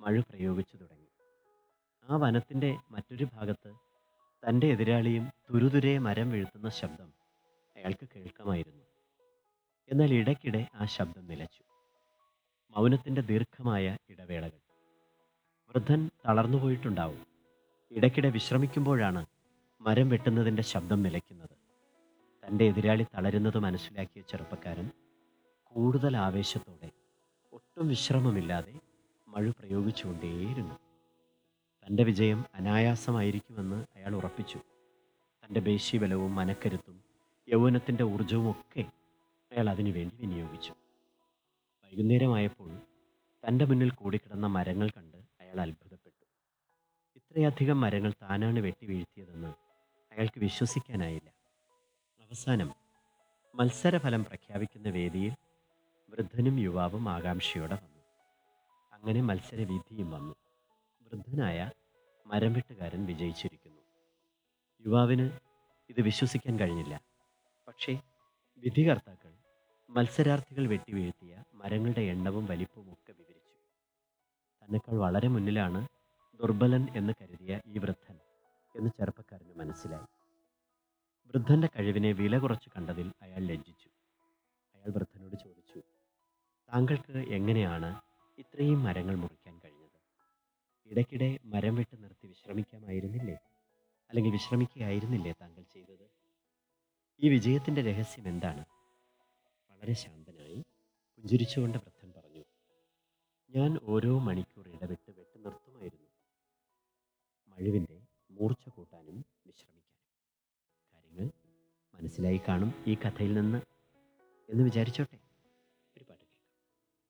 മഴ പ്രയോഗിച്ചു തുടങ്ങി ആ വനത്തിൻ്റെ മറ്റൊരു ഭാഗത്ത് തൻ്റെ എതിരാളിയും തുരുതുരെ മരം വീഴ്ത്തുന്ന ശബ്ദം അയാൾക്ക് കേൾക്കാമായിരുന്നു എന്നാൽ ഇടയ്ക്കിടെ ആ ശബ്ദം നിലച്ചു മൗനത്തിൻ്റെ ദീർഘമായ ഇടവേളകൾ വൃദ്ധൻ തളർന്നുപോയിട്ടുണ്ടാവും ഇടയ്ക്കിടെ വിശ്രമിക്കുമ്പോഴാണ് മരം വെട്ടുന്നതിൻ്റെ ശബ്ദം നിലയ്ക്കുന്നത് തൻ്റെ എതിരാളി തളരുന്നത് മനസ്സിലാക്കിയ ചെറുപ്പക്കാരൻ കൂടുതൽ ആവേശത്തോടെ ഒട്ടും വിശ്രമമില്ലാതെ മഴ പ്രയോഗിച്ചുകൊണ്ടേയിരുന്നു തൻ്റെ വിജയം അനായാസമായിരിക്കുമെന്ന് അയാൾ ഉറപ്പിച്ചു തൻ്റെ പേശീബലവും മനക്കരുത്തും യൗവനത്തിൻ്റെ ഊർജവും ഒക്കെ അയാൾ അതിനുവേണ്ടി വിനിയോഗിച്ചു വൈകുന്നേരമായപ്പോൾ തൻ്റെ മുന്നിൽ കൂടിക്കിടന്ന മരങ്ങൾ കണ്ട് അയാൾ അത്ഭുതപ്പെട്ടു ഇത്രയധികം മരങ്ങൾ താനാണ് വെട്ടി വീഴ്ത്തിയതെന്ന് അയാൾക്ക് വിശ്വസിക്കാനായില്ല അവസാനം മത്സരഫലം പ്രഖ്യാപിക്കുന്ന വേദിയിൽ വൃദ്ധനും യുവാവും ആകാംക്ഷയോടെ വന്നു അങ്ങനെ മത്സരവിധിയും വന്നു വൃദ്ധനായ മരം വെട്ടുകാരൻ വിജയിച്ചിരിക്കുന്നു യുവാവിന് ഇത് വിശ്വസിക്കാൻ കഴിഞ്ഞില്ല പക്ഷേ വിധികർത്താക്കൾ മത്സരാർത്ഥികൾ വെട്ടി വീഴ്ത്തിയ മരങ്ങളുടെ എണ്ണവും വലിപ്പവും ഒക്കെ വിവരിച്ചു തന്നെക്കാൾ വളരെ മുന്നിലാണ് ദുർബലൻ എന്ന് കരുതിയ ഈ വൃദ്ധൻ എന്ന് ചെറുപ്പക്കാരന് മനസ്സിലായി വൃദ്ധന്റെ കഴിവിനെ വില കുറച്ച് കണ്ടതിൽ അയാൾ ലജ്ജിച്ചു അയാൾ വൃദ്ധനോട് ചോദിച്ചു താങ്കൾക്ക് എങ്ങനെയാണ് ഇത്രയും മരങ്ങൾ മുറിക്കാൻ കഴിഞ്ഞത് ഇടയ്ക്കിടെ മരം വെട്ട് നിർത്തി വിശ്രമിക്കാമായിരുന്നില്ലേ അല്ലെങ്കിൽ വിശ്രമിക്കുകയായിരുന്നില്ലേ താങ്കൾ ചെയ്തത് ഈ വിജയത്തിന്റെ രഹസ്യം എന്താണ് വളരെ ശാന്തനായി പുഞ്ചിരിച്ചുകൊണ്ട് വൃദ്ധൻ പറഞ്ഞു ഞാൻ ഓരോ മണിക്കൂർ ഇടവിട്ട് വെട്ട് നിർത്തുമായിരുന്നു മഴുവിൻ്റെ മൂർച്ച കൂട്ടാനും വിശ്രമിക്കാനും കാര്യങ്ങൾ മനസ്സിലായി കാണും ഈ കഥയിൽ നിന്ന് എന്ന് വിചാരിച്ചോട്ടെ